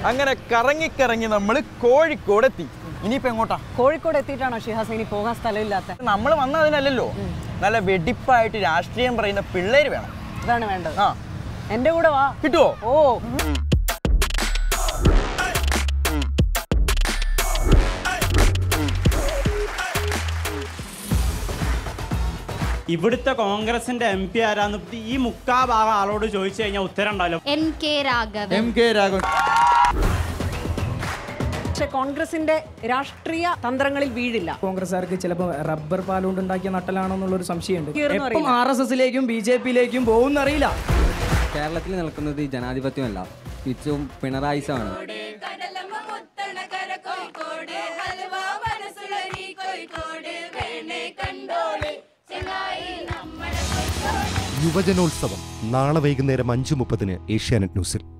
അങ്ങനെ കറങ്ങിക്കറങ്ങി നമ്മൾ കോഴിക്കോട് എത്തി ഇനിയിപ്പോ എങ്ങോട്ടാ കോഴിക്കോട് എത്തിയിട്ടാണോ ഷിഹാസ് ഇനി പോകാൻ സ്ഥലമില്ലാത്ത നമ്മൾ വന്നതിനല്ലല്ലോ നല്ല വെടിപ്പായിട്ട് രാഷ്ട്രീയം പറയുന്ന പിള്ളേര് വേണം ഇതാണ് വേണ്ടത് ആ എന്റെ കൂടെ വാ കിട്ടുവോ ഓ ഇവിടുത്തെ കോൺഗ്രസിന്റെ എം പി ആരാന്ന് ഈ മുക്കാ ഭാഗം ആളോട് ചോദിച്ചു കഴിഞ്ഞാൽ ഉത്തരം ഉണ്ടാവില്ല M K Raghavan M K Raghavan പക്ഷെ കോൺഗ്രസിന്റെ രാഷ്ട്രീയ തന്ത്രങ്ങളിൽ വീഴില്ല കോൺഗ്രസ്സുകാർക്ക് ചിലപ്പോൾ റബ്ബർ പാലുകൊണ്ട് ഉണ്ടാക്കിയ നട്ടലാണോ എന്നുള്ളൊരു സംശയമുണ്ട് തീർന്നു എപ്പം ആർ എസ് എസിലേക്കും ബി ജെ പിയിലേക്കും പോകുന്നറിയില്ല കേരളത്തിൽ നിൽക്കുന്നത് ഈ ജനാധിപത്യമല്ല തിരിച്ചും പിണറായിസമാണ് യുവജനോത്സവം നാളെ വൈകുന്നേരം അഞ്ചു മുപ്പതിന് ഏഷ്യാനെറ്റ് ന്യൂസിൽ